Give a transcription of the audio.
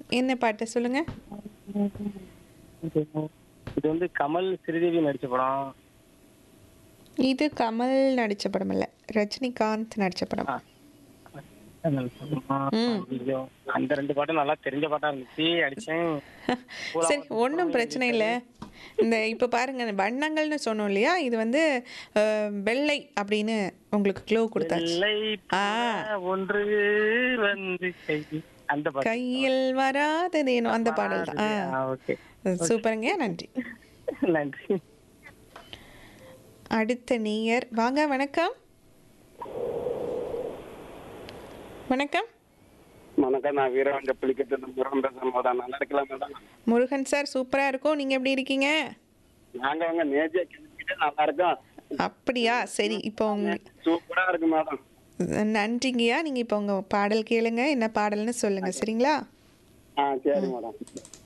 என்ன பாட்டு சொல்லுங்க இது வந்து கமல் ஸ்ரீதேவி நடிச்ச படம் இது கமல் நடிச்ச படம் இல்ல ரஜினிகாந்த் நடிச்ச படம் ஆ. ஐயோ, அந்த ரெண்டு பாட்டும் நல்லா தெரிஞ்ச பாட்டா இருந்துச்சு அடிச்சேன் சரி ஒன்றும் பிரச்சனை இல்லை இந்த இப்போ பாருங்க வண்ணங்கள்னு சொன்னோம் இல்லையா இது வந்து அஹ், வெள்ளை அப்படின்னு உங்களுக்கு க்ளோ கொடுத்தாச்சு வெள்ளை ஆ. புறா ஒன்று வந்து கை அந்த பாட்டு கையில் வராததேனோ அந்த பாடல் தான் ஆ, ஓகே சூப்பருங்க நன்றி நன்றி அடுத்த நீயர் வாங்க வணக்கம் வணக்கம் வணக்கம் நான் வீரவஞ்ச புலிக்கட்டு முருகன் பேசுறேன் மேடம் நல்லா இருக்கலாம் மேடம் முருகன் சார் சூப்பராக இருக்கும் நீங்கள் எப்படி இருக்கீங்க நாங்க அவங்க நேஜியா கிளம்பிக்கிட்டு நல்லா இருக்கோம் அப்படியா சரி இப்போ உங்க சூப்பரா இருக்கு மேடம் நன்றிங்கய்யா நீங்கள் இப்போ உங்கள் பாடல் கேளுங்க என்ன பாடல்னு சொல்லுங்கள் சரிங்களா ஆ சரி மேடம்